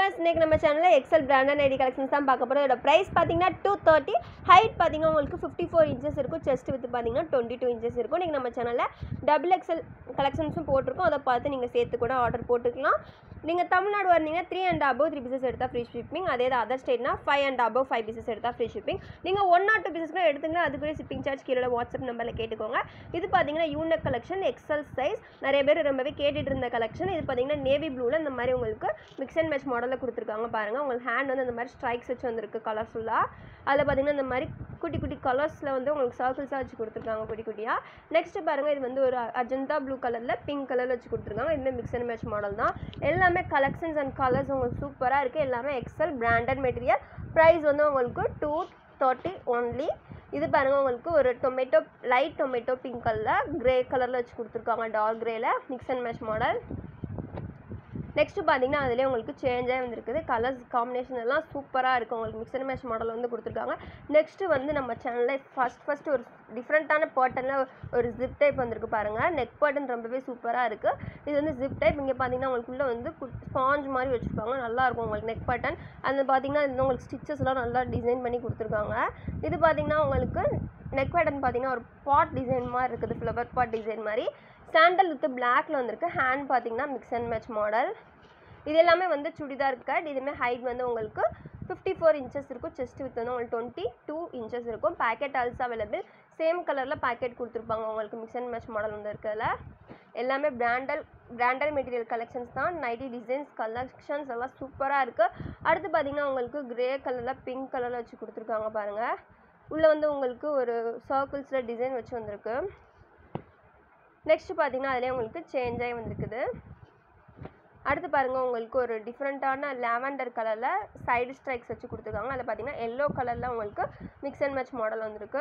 viewers இன்னைக்கு நம்ம சேனலில் எக்ஸல் பிராண்டட் ஐடி கலெக்ஷன்ஸ் தான் பார்க்க போகிறோம் இதோட ப்ரைஸ் பார்த்தீங்கன்னா டூ தேர்ட்டி ஹைட் பார்த்தீங்கன்னா உங்களுக்கு ஃபிஃப்டி ஃபோர் இன்ச்சஸ் இருக்கும் செஸ்ட் வித் பார்த்தீங்கன்னா டுவெண்ட்டி டூ இன்ச்சஸ் இருக்கும் நீங்கள் நம்ம சேனலில் டபுள் எக்ஸல் கலெக்ஷன்ஸும் போட்டிருக்கோம் அதை பார்த்து நீங்கள் சேர்த்து கூட ஆர்டர் போட்டுக்கலாம் நீங்கள் தமிழ்நாடு வந்தீங்கன்னா three and above three pieces எடுத்தால் ஃப்ரீ ஷிப்பிங் அதே அதர் ஸ்டேட்னா five and above five pieces எடுத்தால் ஃப்ரீ ஷிப்பிங் நீங்கள் ஒன் ஆர் டூ பீசஸ் கூட எடுத்துங்கன்னா அதுக்குரிய ஷிப்பிங் சார்ஜ் கீழே வாட்ஸ்அப் நம்பரில் கேட்டுக்கோங்க இது பார்த்தீங்கன்னா யூனக் கலெக்ஷன் எக்ஸல் சைஸ் நிறைய பேர் ரொம்பவே கேட்டுட்டு இருந்த கலெக்ஷன் இது பார்த்தீங்கன்னா நேவி ப்ளூவில் இந்த மாதிரி உங்களுக்கு மிக்ஸ் அண்ட் மேட்ச் மாடலில் கொடுத்துருக்காங்க பாருங்கள் உங்களுக்கு ஹேண்ட் வந்து அந்த மாதிரி ஸ்ட்ரைக்ஸ் வச்சு வந்திருக்கு கலர்ஃபுல்லாக அதில் பார்த்தீங்கன்னா இந்த மாதிரி குட்டி குட்டி கலர்ஸில் வந்து உங்களுக்கு சர்க்கிள்ஸாக வச்சு கொடுத்துருக்காங்க குட்டி குட்டியாக நெக்ஸ்ட் பாருங்கள் இது வந்து ஒரு அஜந்தா ப்ளூ கலரில் பிங்க் கலரில் வச்சு கொடுத்துருக்காங்க இதுவுமே மிக்ஸ் அண்ட் மேட்ச் மாடல் தான் எல்லாமே கலெக்ஷன்ஸ் அண்ட் கலர்ஸ் உங்களுக்கு சூப்பராக இருக்குது எல்லாமே எக்ஸல் பிராண்டட் மெட்டீரியல் ப்ரைஸ் வந்து உங்களுக்கு டூ தேர்ட்டி ஒன்லி இது பாருங்கள் உங்களுக்கு ஒரு டொமேட்டோ லைட் டொமேட்டோ பிங்க் கலரில் கிரே கலரில் வச்சு கொடுத்துருக்காங்க டார்க் கிரேல mix and match model next பார்த்தீங்கன்னா அதிலே உங்களுக்கு சேஞ்சாக வந்திருக்குது கலர்ஸ் காம்பினேஷன் எல்லாம் சூப்பராக இருக்குது உங்களுக்கு மிக்ஸ் அண்ட் மேட்ச் மாடல் வந்து கொடுத்துருக்காங்க நெக்ஸ்ட்டு வந்து நம்ம சேனலில் ஃபஸ்ட் ஃபஸ்ட்டு ஒரு டிஃப்ரெண்ட்டான பேட்டர்னில் ஒரு ஜிப் டைப் வந்திருக்கு பாருங்கள் நெக் பேட்டர்ன் ரொம்பவே சூப்பராக இருக்குது இது வந்து ஜிப் டைப் இங்கே பார்த்தீங்கன்னா உங்களுக்குள்ளே வந்து ஸ்பாஞ்ச் மாதிரி வச்சுருப்பாங்க நல்லாயிருக்கும் உங்களுக்கு நெக் பேட்டர்ன் அது பார்த்தீங்கன்னா இது உங்களுக்கு ஸ்டிச்சஸ்லாம் நல்லா டிசைன் பண்ணி கொடுத்துருக்காங்க இது பார்த்தீங்கன்னா உங்களுக்கு நெக் பேட்டர்ன் பார்த்தீங்கன்னா ஒரு பாட் டிசைன் மாதிரி இருக்குது ஃப்ளவர் பாட் டிசைன் மாதிரி சாண்டல் வித் பிளாக்ல வந்திருக்கு ஹேண்ட் பார்த்தீங்கன்னா மிக்ஸ் அண்ட் மேட்ச் மாடல் இது எல்லாமே வந்து சுடிதார் கட் இதுவுமே ஹைட் வந்து உங்களுக்கு ஃபிஃப்டி ஃபோர் இன்ச்சஸ் இருக்கும் செஸ்ட் வித் வந்து உங்களுக்கு டுவெண்ட்டி டூ இன்ச்சஸ் இருக்கும் பேக்கெட் ஆல்சோ அவைலபிள் சேம் கலரில் பேக்கெட் கொடுத்துருப்பாங்க உங்களுக்கு மிக்ஸ் அண்ட் மேட்ச் மாடல் வந்து இருக்கிறதுல எல்லாமே பிராண்டல் பிராண்டட் மெட்டீரியல் கலெக்ஷன்ஸ் தான் நைட்டி டிசைன்ஸ் கலெக்ஷன்ஸ் எல்லாம் சூப்பராக இருக்குது அடுத்து பார்த்தீங்கன்னா உங்களுக்கு கிரே கலரில் பிங்க் கலரில் வச்சு கொடுத்துருக்காங்க பாருங்கள் உள்ளே வந்து உங்களுக்கு ஒரு சர்க்கிள்ஸில் டிசைன் வச்சு வந்திருக்கு நெக்ஸ்ட் பார்த்தீங்கன்னா அதிலே உங்களுக்கு சேஞ்ச் ஆகி வந்திருக்குது அடுத்து பாருங்கள் உங்களுக்கு ஒரு டிஃப்ரெண்ட்டான லாவெண்டர் கலரில் சைடு ஸ்ட்ரைக்ஸ் வச்சு கொடுத்துருக்காங்க அதில் பார்த்தீங்கன்னா எல்லோ கலரில் உங்களுக்கு மிக்ஸ் அண்ட் மேட்ச் மாடல் வந்திருக்கு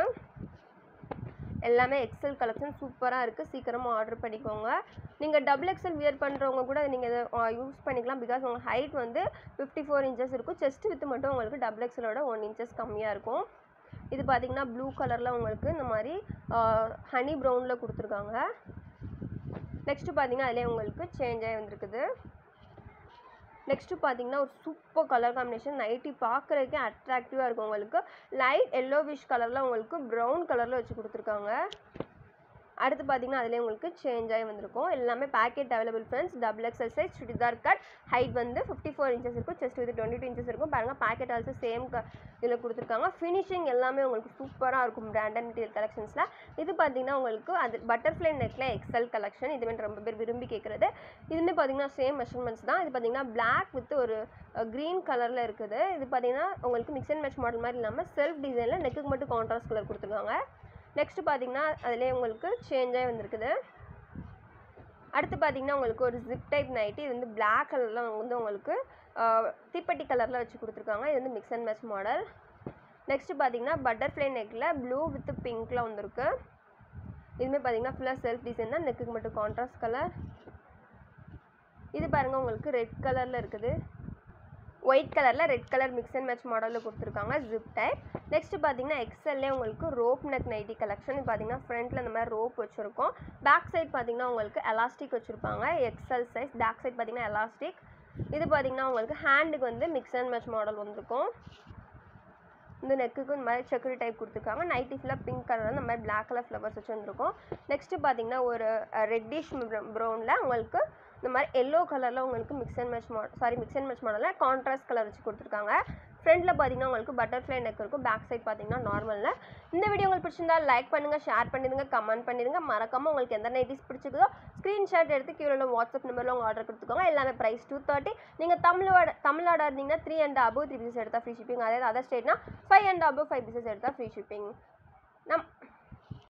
எல்லாமே எக்ஸல் கலெக்ஷன் சூப்பராக இருக்குது சீக்கிரமாக ஆர்டர் பண்ணிக்கோங்க நீங்கள் டபுள் எக்ஸல் வியர் பண்ணுறவங்க கூட நீங்கள் இதை யூஸ் பண்ணிக்கலாம் பிகாஸ் உங்கள் ஹைட் வந்து ஃபிஃப்டி ஃபோர் இன்ச்சஸ் இருக்கும் செஸ்ட் வித்து மட்டும் உங்களுக்கு டபுள் எக்ஸலோட ஒன் இன்ச்சஸ் கம்மியாக இருக்கும் இது பார்த்தீங்கன்னா ப்ளூ கலரில் உங்களுக்கு இந்த மாதிரி ஹனி ப்ரௌனில் கொடுத்துருக்காங்க நெக்ஸ்ட்டு பார்த்தீங்கன்னா அதிலே உங்களுக்கு சேஞ்ச் ஆகி வந்திருக்குது நெக்ஸ்ட்டு பார்த்தீங்கன்னா ஒரு சூப்பர் கலர் காம்பினேஷன் நைட்டி பார்க்குறதுக்கே அட்ராக்டிவாக இருக்கும் உங்களுக்கு லைட் எல்லோ விஷ் கலரில் உங்களுக்கு ப்ரௌன் கலரில் வச்சு கொடுத்துருக்காங்க அடுத்து பார்த்தீங்கன்னா அதிலே உங்களுக்கு சேஞ்ச் ஆகி வந்திருக்கும் எல்லாமே packet available friends double X L size churidar cut height வந்து ஃபிஃப்டி ஃபோர் இன்ச்சஸ் இருக்கும் செஸ்ட் வந்து டுவெண்ட்டி டூ இன்ச்சஸ் இருக்கும் பாருங்கள் பேக்கெட் ஆல்சோ சேம் க இதில் கொடுத்துருக்காங்க ஃபினிஷிங் எல்லாமே உங்களுக்கு சூப்பராக இருக்கும் பிராண்டட் மெட்டீரியல் கலெக்ஷன்ஸில் இது பார்த்தீங்கன்னா உங்களுக்கு அது பட்டர்ஃப்ளை நெக்கில் எக்ஸல் கலெக்ஷன் இதுவே ரொம்ப பேர் விரும்பி கேட்குறது இதுவுமே பார்த்தீங்கன்னா சேம் மெஷர்மெண்ட்ஸ் தான் இது பார்த்தீங்கன்னா பிளாக் வித் ஒரு க்ரீன் கலரில் இருக்குது இது பார்த்தீங்கன்னா உங்களுக்கு மிக்ஸ் அண்ட் மேட்ச் மாடல் மாதிரி இல்லாமல் செல்ஃப் டிசைனில் நெக்குக்கு மட்டும் கான்ட்ராஸ்ட் கலர் கொடுத்துருக்காங்க நெக்ஸ்ட்டு பார்த்தீங்கன்னா அதிலே உங்களுக்கு சேஞ்சாகி வந்திருக்குது அடுத்து பார்த்தீங்கன்னா உங்களுக்கு ஒரு ஜிப் டைப் நைட்டி இது வந்து பிளாக் கலரில் வந்து உங்களுக்கு தீப்பெட்டி கலரில் வச்சு கொடுத்துருக்காங்க இது வந்து mix and match model next பார்த்தீங்கன்னா பட்டர்ஃப்ளை நெக்கில் ப்ளூ வித் பிங்க்கில் வந்திருக்கு இதுவுமே பார்த்தீங்கன்னா ஃபுல்லாக செல்ஃப் டிசைன் தான் நெக்குக்கு மட்டும் கான்ட்ராஸ்ட் கலர் இது பாருங்கள் உங்களுக்கு ரெட் கலரில் இருக்குது ஒயிட் கலரில் red colour mix and match மாடலில் கொடுத்துருக்காங்க ஜிப் டைப் நெக்ஸ்ட் பார்த்தீங்கன்னா எக்ஸல்லே உங்களுக்கு ரோப் நெக் நைட்டி கலெக்ஷன் பார்த்தீங்கன்னா ஃப்ரண்ட்டில் இந்த மாதிரி ரோப் வச்சுருக்கோம் பேக் சைட் பார்த்தீங்கன்னா உங்களுக்கு எலாஸ்டிக் வச்சுருப்பாங்க எக்ஸல் சைஸ் பேக் சைட் பார்த்தீங்கன்னா எலாஸ்டிக் இது பார்த்தீங்கன்னா உங்களுக்கு ஹேண்டுக்கு வந்து மிக்ஸ் அண்ட் மேட்ச் மாடல் வந்திருக்கும் இந்த நெக்குக்கு இந்த மாதிரி செக்குரி டைப் கொடுத்துருக்காங்க நைட்டி ஃபுல்லாக பிங்க் கலரில் இந்த மாதிரி பிளாக் கலர் ஃப்ளவர்ஸ் வச்சு வந்திருக்கும் நெக்ஸ்ட்டு பார்த்தீங்கன்னா ஒரு ரெட்டிஷ் ப்ரௌனில் உங்களுக்கு இந்த மாதிரி எல்லோ கலரில் உங்களுக்கு mix and match model sorry mix and match மாடலில் கான்ட்ராஸ்ட் கலர் வச்சு கொடுத்துருக்காங்க ஃப்ரண்ட்டில் பார்த்தீங்கன்னா உங்களுக்கு பட்டர்ஃப்ளை நெக் இருக்கும் பேக் சைட் பார்த்தீங்கன்னா நார்மலில் இந்த வீடியோ உங்களுக்கு பிடிச்சிருந்தா லைக் பண்ணுங்கள் ஷேர் பண்ணிடுங்க கமெண்ட் பண்ணிடுங்க மறக்காமல் உங்களுக்கு எந்த நைட்டிஸ் பிடிச்சிருக்கோ ஸ்க்ரீன்ஷாட் எடுத்து கீழே உள்ள வாட்ஸ்அப் நம்பரில் உங்கள் ஆர்டர் கொடுத்துக்கோங்க எல்லாமே ப்ரைஸ் டூ தேர்ட்டி நீங்கள் தமிழ்நாடு தமிழ்நாடு இருந்தீங்கன்னா three and above three pieces எடுத்தால் ஃப்ரீ ஷிப்பிங் அதே அதர் ஸ்டேட்னா five and above five pieces எடுத்தால் ஃப்ரீ ஷிப்பிங் நம்